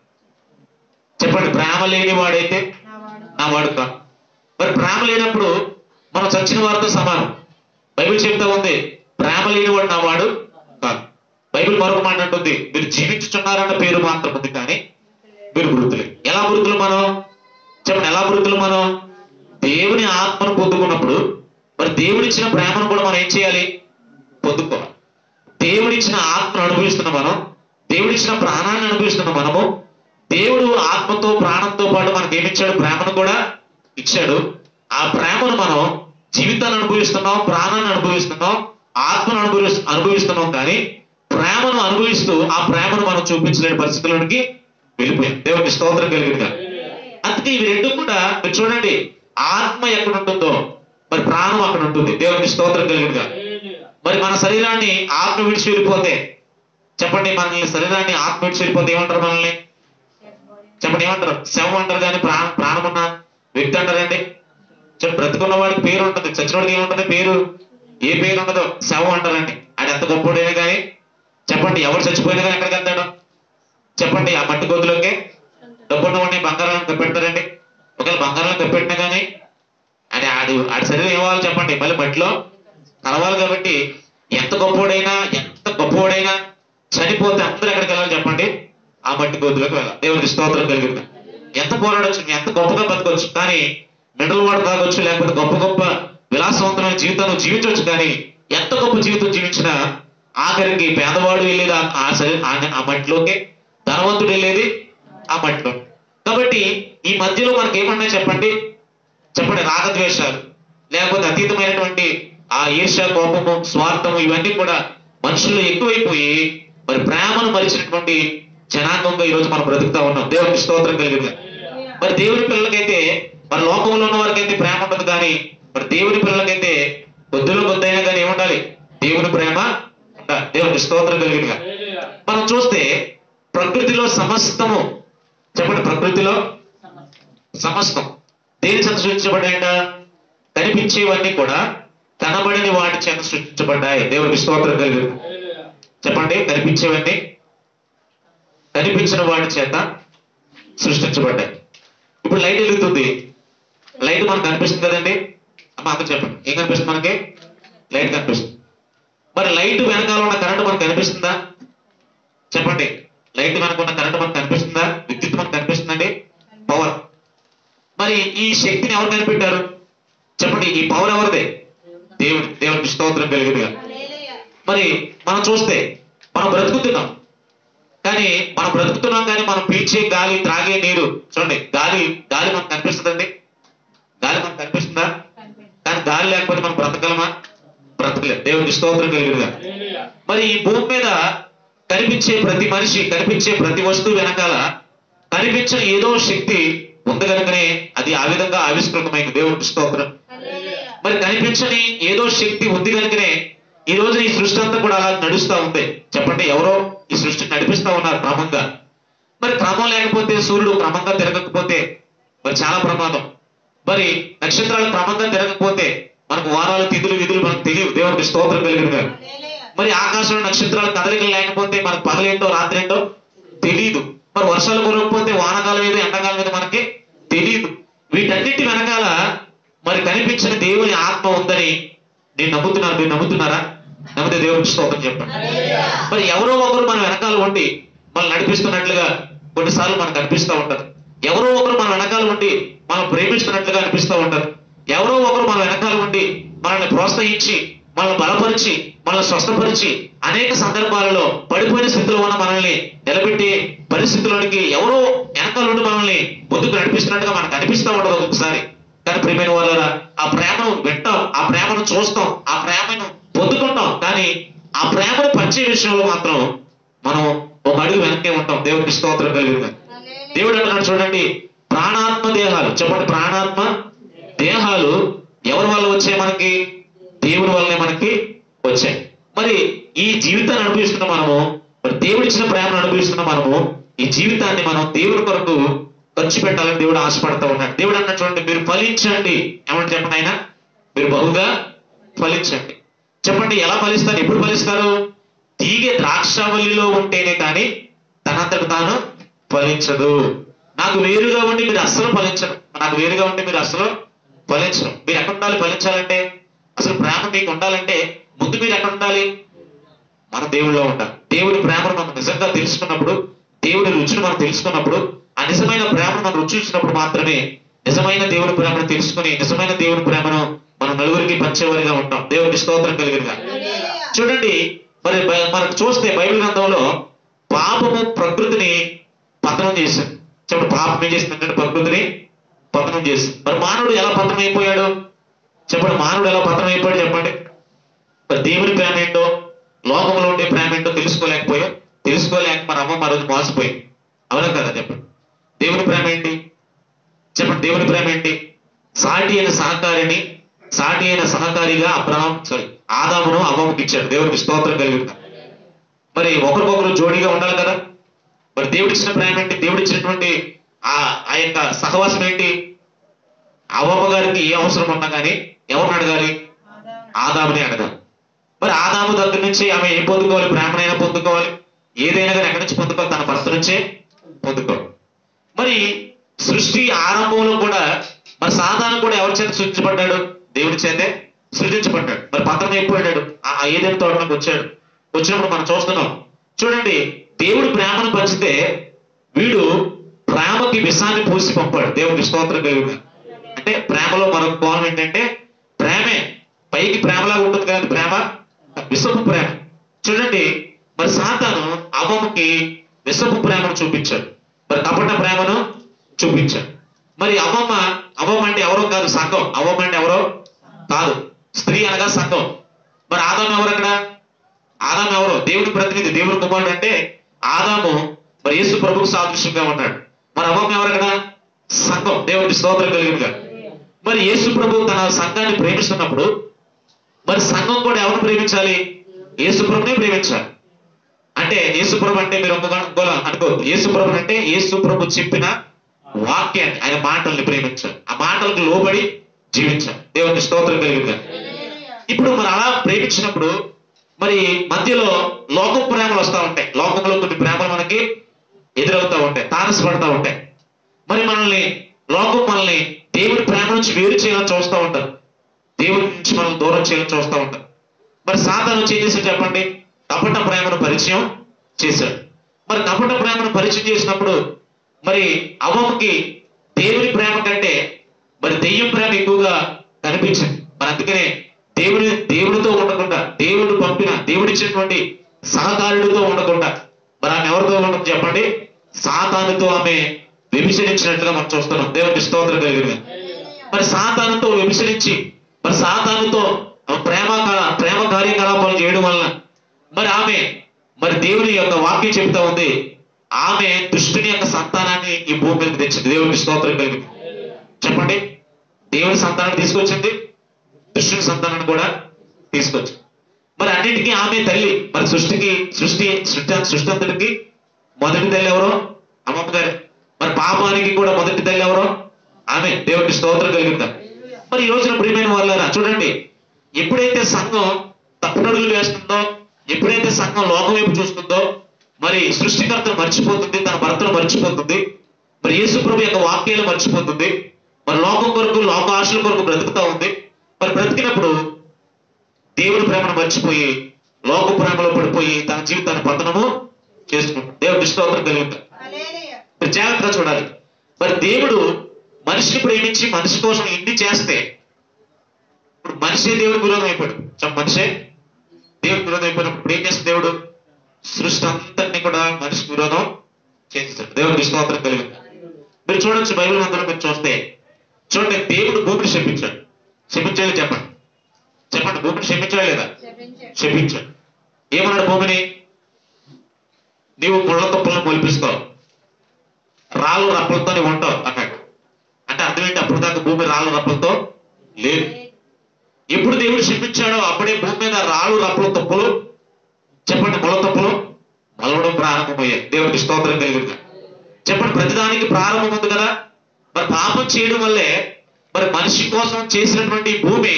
చెప్పండి ప్రేమ లేని వాడైతే నా వాడు కాదు మరి ప్రేమ లేనప్పుడు మనం చచ్చిన వారితో సమానం బైబిల్ చెప్తా ఉంది ప్రేమ లేని వాడు నా వాడు కాదు బైబిల్ మరొక మాట అంటుంది మీరు జీవించుచున్నారన్న పేరు మాత్రం ఉంది కానీ మీరు వృద్ధులు ఎలా వృద్ధులు మనం చెప్పండి ఎలా వృద్ధులు మనం దేవుని ఆత్మను పొందుకున్నప్పుడు మరి దేవుడిచ్చిన ప్రేమను కూడా మనం ఏం చేయాలి పొందుకోవాలి దేవుడిచ్చిన ఆత్మను అనుభవిస్తున్న మనం దేవుడిచ్చిన ప్రాణాన్ని అనుభవిస్తున్న మనము దేవుడు ఆత్మతో ప్రాణంతో పాటు మనకి ఏమిచ్చాడు ప్రేమను కూడా ఇచ్చాడు ఆ ప్రేమను మనం జీవితాన్ని అనుభవిస్తున్నాం ప్రాణాన్ని అనుభవిస్తున్నాం ఆత్మను అనుభవి అనుభవిస్తున్నాం కానీ ప్రేమను అనుభవిస్తూ ఆ ప్రేమను మనం చూపించలేని పరిస్థితుల్లోనికి వెళ్ళిపోయాం దేవునికి స్తోత్రం కలిగిందిగా అందుకే ఇవి రెండు కూడా మీరు చూడండి ఆత్మ ఎక్కడ ఉంటుందో మరి ప్రాణం అక్కడ ఉంటుంది దేవునికి స్తోత్రం కలిగిందిగా మరి మన శరీరాన్ని ఆత్మ విడిచి వెళ్ళిపోతే చెప్పండి మనల్ని శరీరాన్ని ఆత్మ విడిచి వెళ్ళిపోతే ఏమంటారు మనల్ని చెప్పండి ఏమంటారు శవం అంటారు కానీ ప్రాణం ప్రాణం ఉన్న వ్యక్తి అంటారండి చెప్పండి బ్రతుకున్న వాడికి పేరు ఉంటుంది చచ్చినోడికి ఏముంటుంది పేరు ఏ పేరు ఉండదో శవం అంటారండి అది ఎంత గొప్పడైనా కానీ చెప్పండి ఎవరు చచ్చిపోయినా కానీ ఎక్కడికి వెళ్తాడు చెప్పండి ఆ మట్టి గొద్దులోకి డబ్బున్న వాడిని బంగారాలను కప్పెడతారండి ఒకవేళ బంగారాలను కప్పెట్టినా కానీ అది ఆడు ఆడి శరీరం ఏమవ్వాలి చెప్పండి మళ్ళీ మట్టిలో కలవాలి కాబట్టి ఎంత గొప్పోడైనా ఎంత గొప్పవాడైనా చనిపోతే అందరూ ఎక్కడికి వెళ్ళాలి చెప్పండి ఆ మట్టి గొద్దులోకి వెళ్ళాలి దేవునికి స్తోత్రం కలిగింది ఎంత పోరాడొచ్చు ఎంత గొప్పగా బతకొచ్చు కానీ మిడల్ వాడు తాగొచ్చు లేకపోతే గొప్ప గొప్ప విలాసవంతమైన జీవితాన్ని జీవించవచ్చు కానీ ఎంత గొప్ప జీవితం జీవించినా ఆఖరికి పేదవాడు వెళ్ళేది ఆ- ఆ శరీ- ఆ- ఆ మట్టిలోకి ధనవంతుడు వెళ్ళేది ఆ మట్టిలో కాబట్టి ఈ మధ్యలో మనకి ఏమన్నా చెప్పండి చెప్పండి రాగద్వేషాలు లేకపోతే అతీతమైనటువంటి ఆ ఈర్ష్య కోపము స్వార్థము ఇవన్నీ కూడా మనుషుల్లో ఎక్కువైపోయి మరి ప్రేమను మరిచినటువంటి జనాంగంగా ఈ రోజు మనం బ్రతుకుతా ఉన్నాం దేవునికి స్తోత్రం కలిగింది మరి దేవుని పిల్లలకైతే మరి లోకంలో ఉన్న వారికైతే ప్రేమ ఉండదు కానీ మరి దేవుని పిల్లలకైతే కొద్దిలో కొద్దైనా కానీ ఏముండాలి దేవుని ప్రేమ ఉండాలి దేవునికి స్తోత్రం కలిగిందిగా మనం చూస్తే ప్రకృతిలో సమస్తము చెప్పండి ప్రకృతిలో సమస్తం దేని చేత సృష్టించబడ్డాయట కనిపించేవన్నీ కూడా కనబడని వాటి చేత సృష్టించబడ్డాయి దేవునికి స్తోత్రం కలిగింది చెప్పండి కనిపించేవన్నీ కనిపించిన వాటి చేత సృష్టించబడ్డాయి ఇప్పుడు లైట్ వెలుగుతుంది లైట్ మనకు కనిపిస్తుంది కదండి అమ్మ అమ్మ చెప్పండి ఏం కనిపిస్తుంది మనకి లైట్ కనిపిస్తుంది మరి లైట్ వెనకాల ఉన్న కరెంట్ మనకు కనిపిస్తుందా చెప్పండి లైట్ వెనక ఉన్న కరెంట్ మనకు కనిపిస్తుందా విద్యుత్ మనకు కనిపిస్తుందండి పవర్ మరి ఈ శక్తిని ఎవరు కనిపెట్టారు చెప్పండి ఈ పవర్ ఎవరిదే దేవుడి దేవుడికి స్తోత్రం కలిగిందిగా మరి మనం చూస్తే మనం బ్రతుకుతున్నాం కానీ మనం బ్రతుకుతున్నాం కానీ మనం పీల్చే గాలి త్రాగే నీరు చూడండి గాలి గాలి మనకు కనిపిస్తుందండి గాలి మనకు కనిపిస్తుందా కానీ గాలి లేకపోతే మనం బ్రతకలమా బ్రతకలేదు దేవుడికి స్తోత్రం కలిగిందిగా మరి ఈ భూమి మీద కనిపించే ప్రతి మనిషి కనిపించే ప్రతి వస్తువు వెనకాల కనిపించిన ఏదో శక్తి ఉంది కనుకనే అది ఆ విధంగా ఆవిష్కృతమైంది దేవుడికి స్తోత్రం మరి కనిపించని ఏదో శక్తి ఉంది కనుకనే ఈ రోజు ఈ సృష్టి అంతా కూడా అలా నడుస్తా ఉంది చెప్పండి ఎవరో ఈ సృష్టిని నడిపిస్తా ఉన్నారు క్రమంగా మరి క్రమం లేకపోతే సూర్యుడు క్రమంగా తిరగకపోతే మరి చాలా ప్రమాదం మరి నక్షత్రాలు క్రమంగా తిరగకపోతే మనకు వారాలు తిథులు విధులు మనకు తెలియదు దేవుడికి స్తోత్రం కలిగిన గారు మరి ఆకాశంలో నక్షత్రాలు కదలికలు లేకపోతే మనకు పగలేంటో రాత్రి ఏంటో తెలియదు మరి వర్షాలు కురవకపోతే వానకాలం ఏదో ఎండాకాలం ఏదో మనకి తెలియదు వీటన్నిటి వెనకాల మరి కనిపించిన దేవుని ఆత్మ ఉందని నేను నమ్ముతున్నాను మీరు నమ్ముతున్నారా నమ్మితే దేవుడికి స్తోత్రం చెప్పండి మరి ఎవరో ఒకరు మన వెనకాల ఉండి మనల్ని నడిపిస్తున్నట్లుగా కొన్నిసార్లు మనకు అనిపిస్తూ ఉంటది ఎవరో ఒకరు మన వెనకాల ఉండి మనం ప్రేమిస్తున్నట్లుగా అనిపిస్తూ ఉంటది ఎవరో ఒకరు మన వెనకాల ఉండి మనల్ని ప్రోత్సహించి మనల్ని బలపరిచి మనల్ని స్వస్థపరిచి అనేక సందర్భాలలో పడిపోయిన స్థితిలో ఉన్న మనల్ని నిలబెట్టి పరిస్థితుల్లోనికి ఎవరో వెనకాల నుండి మనల్ని ముందుకు నడిపిస్తున్నట్టుగా మనకు అనిపిస్తూ ఉండదు ఒకసారి కానీ ప్రియమైన వాళ్ళ ఆ ప్రేమను వింటాం ఆ ప్రేమను చూస్తాం ఆ ప్రేమను పొందుకుంటాం కానీ ఆ ప్రేమను పంచే విషయంలో మాత్రం మనం ఒక అడుగు వెనక్కే ఉంటాం దేవుడికి స్తోత్రం కలిగింది దేవుడు అంటున్నాడు చూడండి ప్రాణాత్మ దేహాలు చెప్పండి ప్రాణాత్మ దేహాలు ఎవరి వల్ల వచ్చాయి మనకి దేవుడి వల్లనే మనకి వచ్చాయి మరి ఈ జీవితాన్ని అనుభవిస్తున్న మనము మరి దేవుడు ఇచ్చిన ప్రేమను అనుభవిస్తున్న మనము ఈ జీవితాన్ని మనం దేవుడి కొరకు ఖర్చు పెట్టాలని దేవుడు ఆశపడతా ఉన్నాడు దేవుడు అన్నట్టు చూడండి మీరు ఫలించండి ఏమంటే చెప్పండి ఆయన మీరు బహుగా ఫలించండి చెప్పండి ఎలా ఫలిస్తారు ఎప్పుడు ఫలిస్తారు తీగె ద్రాక్షవల్లిలో ఉంటేనే కానీ తనంతట తాను ఫలించదు నాకు వేరుగా ఉండి మీరు అస్సలు ఫలించరు నాకు వేరుగా ఉండి మీరు అస్సలు ఫలించరు మీరు ఎక్కడ ఉండాలి ఫలించాలంటే అసలు ప్రేమ మీకు ఉండాలంటే ముందు మీరు ఎక్కడ ఉండాలి మన దేవుడిలో ఉండాలి దేవుడి ప్రేమను మనం నిజంగా తెలుసుకున్నప్పుడు దేవుడి రుచిని మనం తెలుసుకున్నప్పుడు ఆ నిజమైన ప్రేమను మనం రుచి చూసినప్పుడు మాత్రమే నిజమైన దేవుడి ప్రేమను తెలుసుకుని నిజమైన దేవుడి ప్రేమను మనం నలుగురికి పంచేవారిగా ఉంటాం దేవుడికి స్తోత్రం కలిగినగా చూడండి మరి బై- మనకు చూస్తే బైబిల్ గ్రంథంలో పాపము ప్రకృతిని పతనం చేసింది చెప్పండి పాపం ఏం చేసిందంటే ప్రకృతిని పతనం చేసింది మరి మానవుడు ఎలా పతనం అయిపోయాడు చెప్పండి మానవుడు ఎలా పతనం అయిపోయాడు చెప్పండి మరి దేవుని ప్రేమ ఏంటో లోకంలో ఉండే ప్రేమ ఏంటో తెలుసుకోలేకపోయా తెలుసుకోలేక మన అమ్మ మరొకటి మోసపోయింది అవునా కదా చెప్పండి దేవుని ప్రేమ ఏంటి చెప్పండి దేవుని ప్రేమ ఏంటి సాటి అయిన సహకారిని సాటి అయిన సహకారిగా అబ్రహం సారీ ఆదామును అవ్వముకి ఇచ్చాడు దేవునికి స్తోత్రం కలిగింది మరి ఒకరికొకరు జోడీగా ఉండాలి కదా మరి దేవుడు ఇచ్చిన ప్రేమ ఏంటి దేవుడు ఇచ్చినటువంటి ఆ ఆ యొక్క సహవాసం ఏంటి అవ్వమ్మ గారికి ఏ అవసరం ఉన్నా కానీ ఎవరిని అడగాలి ఆదాముని అడగాలి మరి ఆదాము దగ్గర నుంచి ఆమె ఏం పొందుకోవాలి ప్రేమనైనా పొందుకోవాలి ఏదైనా కానీ ఎక్కడి నుంచి పొందుకోవాలి తన భర్త నుంచే పొందుకోవాలి మరి సృష్టి ఆరంభంలో కూడా మరి సాధారణ కూడా ఎవరి చేత సృష్టించబడ్డాడు దేవుడి చేతే సృజించబడ్డాడు మరి పతనం అయిపోయాడు ఆ ఆ ఏదైనా తోటలోకి వచ్చాడు వచ్చినప్పుడు మనం చూస్తున్నాం చూడండి దేవుడు ప్రేమను పంచితే వీడు ప్రేమకి విషాన్ని పూసి పంపాడు దేవుడికి స్తోత్రం కలిగి అంటే ప్రేమలో మరొక కోణం ఏంటంటే ప్రేమే పైకి ప్రేమలాగా ఉంటుంది కదా ప్రేమ విషపు ప్రేమ చూడండి మరి సాతాను అవ్వమ్మకి విషపు ప్రేమను చూపించాడు మరి కపట ప్రేమను చూపించాడు మరి అవ్వమ్మ అవ్వమ్మ అంటే ఎవరో కాదు సంఘం అవ్వమ్మ అంటే ఎవరో కాదు స్త్రీ అనగా సంఘం మరి ఆదాం ఎవరు అక్కడ ఆదాం ఎవరు దేవుడి ప్రతినిధి దేవుడి కుమారుడు అంటే ఆదాము మరి యేసు ప్రభుకు సాదృశ్యంగా ఉన్నాడు మరి అవ్వమ్మ ఎవరు అక్కడ సంఘం దేవుడి స్తోత్రం కలిగినగా మరి యేసు ప్రభు తన సంఘాన్ని ప్రేమిస్తున్నప్పుడు మరి సంఘం కూడా ఎవరిని ప్రేమించాలి యేసు ప్రభునే ప్రేమించాలి అంటే యేసు ప్రభు అంటే మీరు ఇంకొక ఇంకోలా అనుకోవద్దు యేసు ప్రభు అంటే యేసు ప్రభు చెప్పిన వాక్యాన్ని ఆయన మాటల్ని ప్రేమించాలి ఆ మాటలకు లోబడి జీవించాలి దేవుని స్తోత్రం కలిగింది ఇప్పుడు మరి అలా ప్రేమించినప్పుడు మరి మధ్యలో లోకం ప్రేమలు వస్తూ ఉంటాయి లోకంలో కొన్ని ప్రేమలు మనకి ఎదురవుతా ఉంటాయి తారసపడతా ఉంటాయి మరి మనల్ని లోకం మనల్ని దేవుడి ప్రేమ నుంచి వేరు చేయాలని చూస్తూ ఉంటారు దేవుడి నుంచి మనం దూరం చేయాలని చూస్తూ ఉంటారు మరి సాతాను వచ్చి ఏం చేశాడు చెప్పండి కపట ప్రేమను పరిచయం చేశాడు మరి కపట ప్రేమను పరిచయం చేసినప్పుడు మరి అవ్వకి దేవుని ప్రేమ కంటే మరి దెయ్యం ప్రేమ ఎక్కువగా కనిపించింది మరి అందుకనే దేవుడి దేవుడితో ఉండకుండా దేవుడు పంపిన దేవుడిచ్చినటువంటి సహకారుడితో ఉండకుండా మరి ఆమె ఎవరితో ఉండదు చెప్పండి సాతానుతో ఆమె వ్యభిచరించినట్లుగా మనం చూస్తున్నాం దేవుడికి స్తోత్రం కలిగింది మరి సాతానుతో వ్యభిచరించి మరి సాతానుతో ప్రేమ కా- ప్రేమ కార్యకలాపాలు చేయడం వలన మరి ఆమె మరి దేవుని యొక్క వాక్యం చెప్తా ఉంది ఆమె దుష్టుని యొక్క సంతానాన్ని ఈ భూమి మీదకి తెచ్చింది దేవునికి స్తోత్రం కలిగింది చెప్పండి దేవుని సంతానాన్ని తీసుకొచ్చింది దుష్టుని సంతానాన్ని కూడా తీసుకొచ్చింది మరి అన్నిటికీ ఆమె తల్లి మరి సృష్టికి సృష్టి సృష్టి సృష్టి అంతటికి మొదటి తల్లి ఎవరో అమ్మమ్మ గారు మరి పాపానికి కూడా మొదటి తల్లి ఎవరో ఆమె దేవుడికి స్తోత్రం కలిగిందా మరి ఈ రోజున ప్రియమైన వాళ్ళారా చూడండి ఎప్పుడైతే సంఘం తప్పునడుగులు వేస్తుందో ఎప్పుడైతే సంఘం లోకం వైపు చూస్తుందో మరి సృష్టికర్తను మర్చిపోతుంది తన భర్తను మర్చిపోతుంది మరి యేసు ప్రభు యొక్క వాక్యాలు మర్చిపోతుంది మరి లోకం కొరకు లోక ఆశల కొరకు బ్రతుకుతా ఉంది మరి బ్రతికినప్పుడు దేవుడి ప్రేమను మర్చిపోయి లోక ప్రేమలో పడిపోయి తన జీవితాన్ని పతనము చేసుకుంటాడు దేవుడి స్తోత్రం కలిగింది మీరు జాగ్రత్తగా చూడాలి మరి దేవుడు మనిషిని ప్రేమించి మనిషి కోసం ఇన్ని చేస్తే ఇప్పుడు మనిషే దేవుడికి విరోధం అయిపోయాడు చెప్ప మనిషే దేవుడికి విరోధం అయిపోయినప్పుడు ఇప్పుడు ఏం చేస్తుంది దేవుడు సృష్టి అంతటిని కూడా మనిషికి విరోధం చేసేసాడు దేవుడికి స్తోత్రం కలిగింది మీరు చూడొచ్చు బైబిల్ అందరూ మీరు చూస్తే చూడండి దేవుడు భూమిని శపించాడు శపించేది చెప్పండి చెప్పండి భూమిని క్షమించడా లేదా క్షమించండి క్షమించాడు ఏమన్నాడు భూమిని నీవు ముళ్ళ తుప్పలను మొలిపిస్తావు రాళ్ళు రప్పలతో నీవు ఉంటావు అన్నాడు అంటే అర్థం ఏంటి అప్పుడు దాకా భూమి రాళ్ళు రప్పలతో లేదు ఎప్పుడు దేవుడు క్షమించాడో అప్పుడే భూమి మీద రాళ్ళు రప్పల తుప్పలు చెప్పండి ముళ్ళ తుప్పలు మలవడం ప్రారంభమయ్యాయి దేవుడికి స్తోత్రం కలిగింది చెప్పండి ప్రతిదానికి ప్రారంభం ఉంది కదా మరి పాపం చేయడం వల్లే మరి మనిషి కోసం చేసినటువంటి ఈ భూమి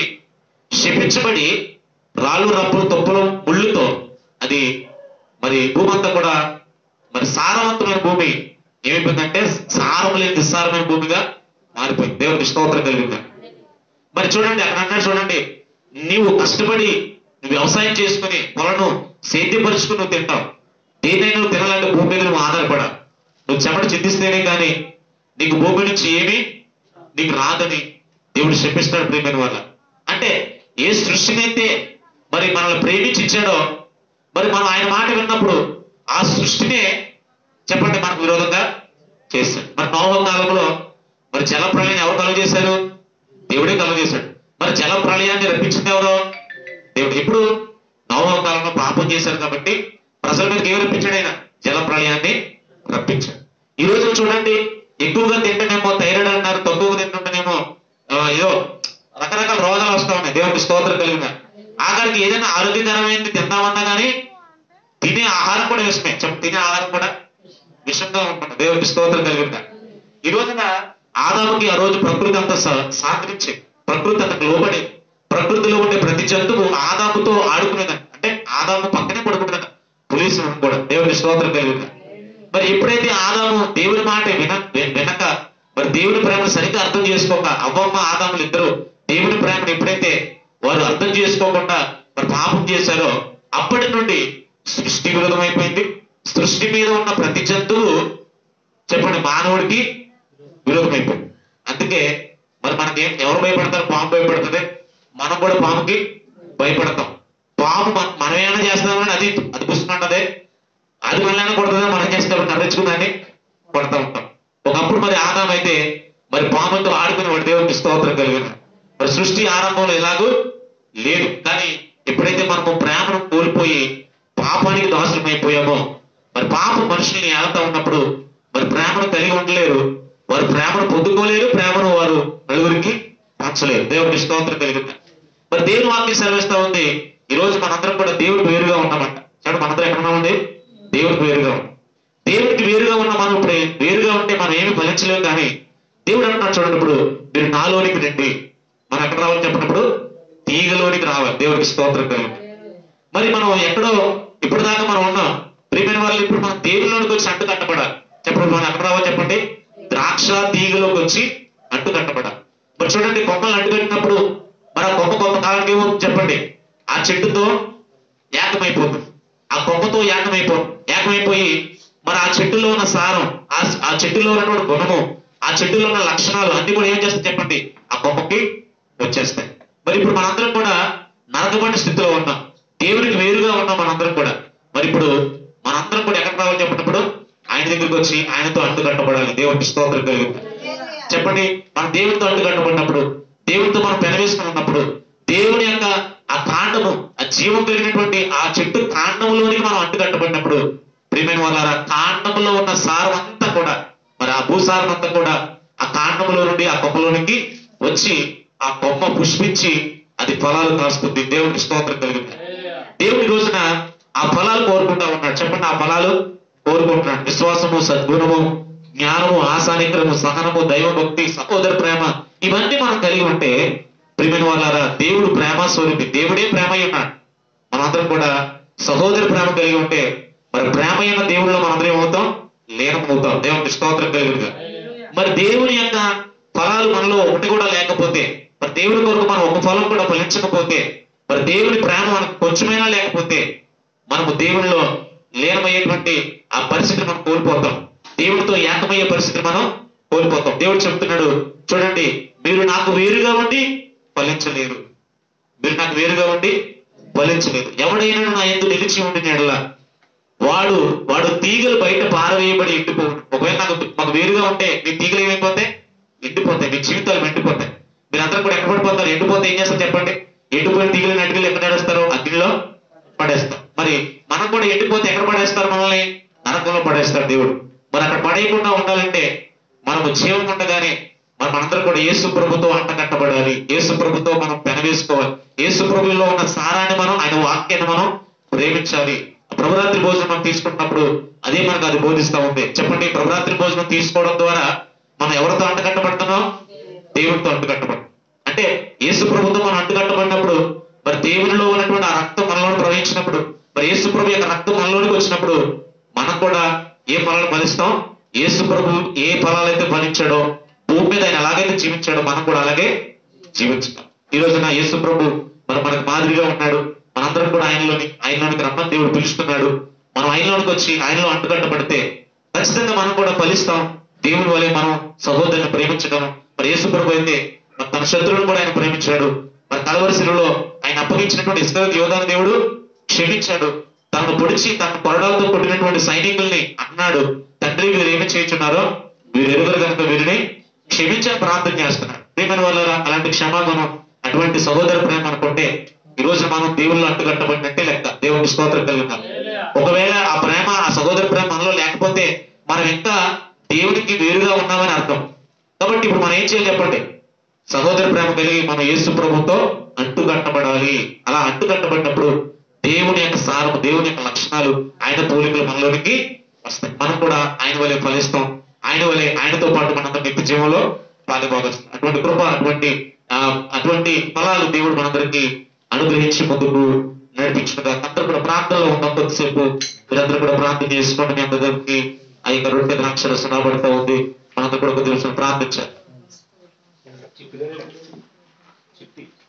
శపించబడి రాళ్ళు రప్పులు తొప్పులు ముళ్ళుతో అది మరి భూమి అంతా కూడా మరి సారవంతమైన భూమి ఏమైపోయిందంటే సారం లేని నిస్సారమైన భూమిగా మారిపోయింది దేవుడికి స్తోత్రం కలిగింది మరి చూడండి అక్కడ అన్నాడు చూడండి నీవు కష్టపడి నువ్వు వ్యవసాయం చేసుకుని పొలను సేద్యపరుచుకుని నువ్వు తింటావు దేనైనా నువ్వు తినాలంటే భూమి మీద నువ్వు ఆధారపడ నువ్వు చెమట చిందిస్తేనే కానీ నీకు భూమి నుంచి ఏమీ నీకు రాదని దేవుడు చెప్పిస్తాడు ప్రేమైన వల్ల అంటే ఏ సృష్టినైతే మరి మనల్ని ప్రేమించి ఇచ్చాడో మరి మనం ఆయన మాట విన్నప్పుడు ఆ సృష్టినే చెప్పండి మనకు విరోధంగా చేస్తాడు మరి నోవ కాలంలో మరి జల ప్రళయం ఎవరు కలుగు చేశారు దేవుడే కలుగు చేశాడు మరి జల ప్రళయాన్ని రప్పించింది ఎవరు దేవుడు ఇప్పుడు నోవ కాలంలో పాపం చేశారు కాబట్టి ప్రజల మీదకి ఏమి రప్పించాడు ఆయన జల ప్రళయాన్ని రప్పించాడు ఈ రోజు చూడండి ఎక్కువగా తింటేనేమో థైరాయిడ్ అన్నారు తక్కువగా తింటుంటేనేమో ఆ, ఏదో రకరకాల రోగాలు వస్తా ఉన్నాయి దేవుడికి స్తోత్రం కలిగిన ఆఖరికి ఏదైనా ఆరోగ్యకరమైనది తిందామన్నా కానీ తినే ఆహారం కూడా విషమే చెప్ప తినే ఆహారం కూడా విషంగా ఉంటుంది దేవుడికి స్తోత్రం కలిగిన ఈ రోజున ఆదాముకి ఆ రోజు ప్రకృతి అంతా స- సహకరించే ప్రకృతి అంతకు లోబడి ప్రకృతిలో ఉండే ప్రతి జంతువు ఆదాముతో ఆడుకునేదంట అంటే ఆదాము పక్కనే పడుకుంటుందంట పోలీసు కూడా దేవుడి స్తోత్రం కలిగిన మరి ఎప్పుడైతే ఆదాము దేవుని మాట విన విన- వినక మరి దేవుని ప్రేమను సరిగ్గా అర్థం చేసుకోక అవ్వమ్మ ఆదాములు ఇద్దరు దేవుని ప్రేమను ఎప్పుడైతే వారు అర్థం చేసుకోకుండా మరి పాపం చేశారో అప్పటి నుండి సృష్టి విరోధమైపోయింది సృష్టి మీద ఉన్న ప్రతి జంతువు చెప్పండి మానవుడికి విరోధమైపోయింది అందుకే మరి మనకేం ఎవరు భయపడతారు పాము భయపడుతుంది మనం కూడా పాముకి భయపడతాం పాము మన- మనం ఏమైనా చేస్తామని అది అది పుస్తున్నదే అది మళ్ళీ కొడుతుందా మనం చేస్తాం కర్రించుకున్నాన్ని కొడతా ఉంటాం ఒకప్పుడు మరి ఆదాం అయితే మరి పాముతో ఆడుకుని వాడి దేవుడికి స్తోత్రం కలిగిన మరి సృష్టి ఆరంభంలో ఎలాగూ లేదు కానీ ఎప్పుడైతే మనము ప్రేమను కోల్పోయి పాపానికి దాసులం అయిపోయామో మరి పాపం మనుషుల్ని ఏళ్తా ఉన్నప్పుడు మరి ప్రేమను కలిగి ఉండలేరు వారు ప్రేమను పొందుకోలేరు ప్రేమను వారు నలుగురికి పంచలేరు దేవుడికి స్తోత్రం కలిగింది మరి దేవుని వాక్యం సెలవిస్తా ఉంది ఈ రోజు మనందరం కూడా దేవుడికి వేరుగా ఉన్నామంట చూడండి మనందరం ఎక్కడ ఉన్నామండి దేవుడికి వేరుగా ఉన్నాం దేవుడికి వేరుగా ఉన్న మనం ఇప్పుడు వేరుగా ఉంటే మనం ఏమి ఫలించలేము కానీ దేవుడు అంటున్నాడు చూడండి ఇప్పుడు మీరు నాలోనికి రండి మనం ఎక్కడ రావాలి చెప్పినప్పుడు తీగలోనికి రావాలి దేవుడికి స్తోత్రం కలిగింది మరి మనం ఎక్కడో ఇప్పుడు దాకా మనం ఉన్నాం ప్రియమైన వాళ్ళు ఇప్పుడు మనం దేవుళ్ళలోకి వచ్చి అంటు కట్టబడాలి చెప్పండి మనం ఎక్కడ రావాలి చెప్పండి ద్రాక్ష తీగలోకి వచ్చి అంటు కట్టబడాలి మరి చూడండి కొమ్మలు అంటు కట్టినప్పుడు మరి ఆ కొమ్మ కొంతకాలానికి ఏమో చెప్పండి ఆ చెట్టుతో ఏకమైపోతుంది ఆ కొమ్మతో ఏకమైపో ఏకమైపోయి మరి ఆ చెట్టులో ఉన్న సారం ఆ ఆ చెట్టులో ఉన్నటువంటి గుణము ఆ చెట్టులో ఉన్న లక్షణాలు అన్ని కూడా ఏం చేస్తాయి చెప్పండి ఆ కొమ్మకి వచ్చేస్తాయి మరి ఇప్పుడు మనందరం కూడా నరకబడిన స్థితిలో ఉన్నాం దేవునికి వేరుగా ఉన్నాం మనందరం కూడా మరి ఇప్పుడు మనందరం కూడా ఎక్కడ రావాలి చెప్పినప్పుడు ఆయన దగ్గరికి వచ్చి ఆయనతో అంటు కట్టబడాలి దేవుడికి స్తోత్రం కలిగింది చెప్పండి మన దేవునితో అంటు కట్టబడినప్పుడు దేవునితో మనం పెనవేసుకుని ఉన్నప్పుడు దేవుని యొక్క ఆ కాండము ఆ జీవం కలిగినటువంటి ఆ చెట్టు కాండములోనికి మనం అంటు కట్టబడినప్పుడు ప్రియమైన వాళ్ళ కాండములో ఉన్న సారం అంతా కూడా మరి ఆ భూసారం అంతా కూడా ఆ కాండములో నుండి ఆ కొమ్మలోనికి వచ్చి ఆ కొమ్మ పుష్పించి అది ఫలాలు కాస్తుంది దేవునికి స్తోత్రం కలిగింది దేవుడి రోజున ఆ ఫలాలు కోరుకుంటా ఉన్నాడు చెప్పండి ఆ ఫలాలు కోరుకుంటున్నాడు విశ్వాసము సద్గుణము జ్ఞానము ఆశానిగ్రహము సహనము దైవభక్తి సహోదర ప్రేమ ఇవన్నీ మనం కలిగి ఉంటే ప్రియమైన వాళ్ళారా దేవుడు ప్రేమ స్వరూపి దేవుడే ప్రేమ అయి ఉన్నాడు మనందరం కూడా సహోదర ప్రేమ కలిగి ఉంటే మరి ప్రేమ అయిన దేవుడిలో మనందరం ఏమవుతాం లీనం అవుతాం దేవునికి స్తోత్రం కలిగింది మరి దేవుని యొక్క ఫలాలు మనలో ఒకటి కూడా లేకపోతే మరి దేవుని కొరకు మనం ఒక ఫలం కూడా ఫలించకపోతే మరి దేవుని ప్రేమ మనకు కొంచెమైనా లేకపోతే మనము దేవునిలో లీనమయ్యేటువంటి ఆ పరిస్థితిని మనం కోల్పోతాం దేవుడితో ఏకమయ్యే పరిస్థితిని మనం కోల్పోతాం దేవుడు చెప్తున్నాడు చూడండి మీరు నాకు వేరుగా ఉండి ఫలించలేరు మీరు నాకు వేరుగా ఉండి ఫలించలేదు ఎవడైనా నా ఎందు నిలిచి ఉండి నెడల వాడు వాడు తీగలు బయట పారవేయబడి ఎండిపో ఒకవేళ నాకు మాకు వేరుగా ఉంటే మీ తీగలు ఏమైపోతాయి ఎండిపోతాయి మీ జీవితాలు ఎండిపోతాయి మీరు అందరూ కూడా ఎక్కడ పడిపోతారు ఎండిపోతే ఏం చేస్తారు చెప్పండి ఎండిపోయిన తీగలని అటుకలు ఎక్కడ పడేస్తారు అగ్నిలో పడేస్తారు మరి మనం కూడా ఎండిపోతే ఎక్కడ పడేస్తారు మనల్ని నరకంలో పడేస్తాడు దేవుడు మరి అక్కడ పడేయకుండా ఉండాలంటే మనము జీవం ఉండగానే మరి మనందరం కూడా యేసు ప్రభుతో అంట కట్టబడాలి యేసు ప్రభుతో మనం పెనవేసుకోవాలి యేసు ప్రభులో ఉన్న సారాన్ని మనం ఆయన వాక్యాన్ని మనం ప్రేమించాలి ప్రభురాత్రి భోజనం మనం తీసుకుంటున్నప్పుడు అదే మనకు అది బోధిస్తా ఉంది చెప్పండి ప్రభురాత్రి భోజనం తీసుకోవడం ద్వారా మనం ఎవరితో అంట కట్టబడుతున్నాం దేవుడితో అంటు కట్టబడి అంటే యేసు ప్రభుతో మనం అంటు కట్టబడినప్పుడు మరి దేవునిలో ఉన్నటువంటి ఆ రక్తం మనలో ప్రవహించినప్పుడు మరి యేసు ప్రభు యొక్క రక్తం మనలోనికి వచ్చినప్పుడు మనం కూడా ఏ ఫలాలు ఫలిస్తాం యేసు ప్రభు ఏ ఫలాలైతే ఫలించాడో భూమి మీద ఆయన ఎలాగైతే జీవించాడో మనం కూడా అలాగే జీవించుతాం ఈ రోజున యేసు ప్రభు మరి మనకు మాదిరిగా ఉన్నాడు మనందరం కూడా ఆయనలోని ఆయనలోనికి రమ్మని దేవుడు పిలుస్తున్నాడు మనం ఆయనలోనికి వచ్చి ఆయనలో అంటుకట్టబడితే ఖచ్చితంగా మనం కూడా ఫలిస్తాం దేవుని వలె మనం సహోదరుని ప్రేమించడం మరి యేసు ప్రభు అయితే మరి తన శత్రువులను కూడా ఆయన ప్రేమించాడు మరి కలవరిశిలో ఆయన అప్పగించినటువంటి ఇస్రాయేల్ యోధాను దేవుడు క్షమించాడు తనను పొడిచి తన కొరడాలతో కొట్టినటువంటి సైనికుల్ని అన్నాడు తండ్రి వీరు ఏమి చేయించున్నారో వీరు ఎరుగరు కనుక వీరిని క్షమించని ప్రార్థన చేస్తున్నాడు ప్రేమల వల్ల అలాంటి క్షమాగుణం అటువంటి సహోదర ప్రేమ అనుకుంటే ఈ రోజు మనం దేవుళ్ళు అంటుకట్టబడినట్టే లెక్క దేవుని స్తోత్రం కలిగినాం ఒకవేళ ఆ ప్రేమ ఆ సహోదర ప్రేమ మనలో లేకపోతే మనం ఇంకా దేవునికి వేరుగా ఉన్నామని అర్థం కాబట్టి ఇప్పుడు మనం ఏం చేయాలి చెప్పండి సహోదర ప్రేమ కలిగి మనం యేసు ప్రభుతో అంటుకట్టబడాలి అలా అంటుకట్టబడినప్పుడు దేవుని యొక్క సారము దేవుని యొక్క లక్షణాలు ఆయన పోలికలు మనలోనికి వస్తాయి మనం కూడా ఆయన వలె ఫలిస్తాం ఆయన వలె ఆయనతో పాటు మనందరం నిత్య జీవంలో పాలుభాగస్తాం అటువంటి కృప అటువంటి ఆ, అటువంటి ఫలాలు దేవుడు మనందరికీ అనుగ్రహించి ముందుకు నడిపించుగా అందరూ కూడా ప్రార్థనలో ఉన్నంతసేపు మీరందరూ కూడా ప్రార్థన చేసుకోండి మీ అందరికి ఆ యొక్క రొట్టె ద్రాక్షలు సునాబడతా ఉంది మనందరూ కూడా కొద్ది నిమిషాలు ప్రార్థించాలి